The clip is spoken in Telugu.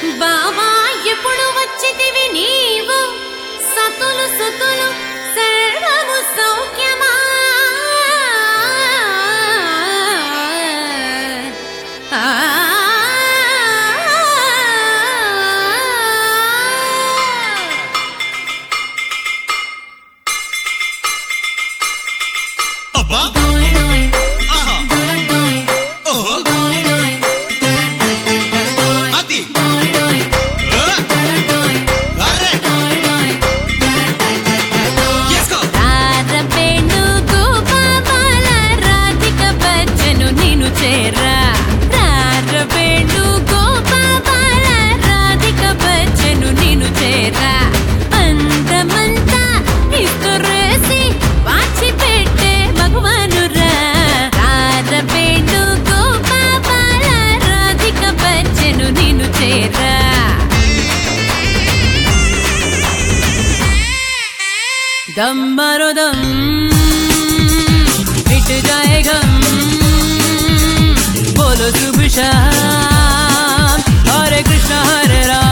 బావా ఎప్పుడు వచ్చితివి నీవు సతులు సుతులు సర్వము సౌఖ్యమా ఆ అబ్బా ఆహా ఓహో అది ఆ, అరే చేసుకో రారబేణు గోపాల రాధిక బచ్చను నిన్ను చేరా రారబేణు గోపాల రాధిక బచ్చను నిన్ను చేరా అందమంతా ఇస్తురేసి వాచి పెట్టే మగవానురా రారబేణు గోపాల రాధిక బచ్చను నిన్ను చేరా दम मारो दम मिट जाए गम बोलो शुभ शाम हरे कृष्ण हरे राम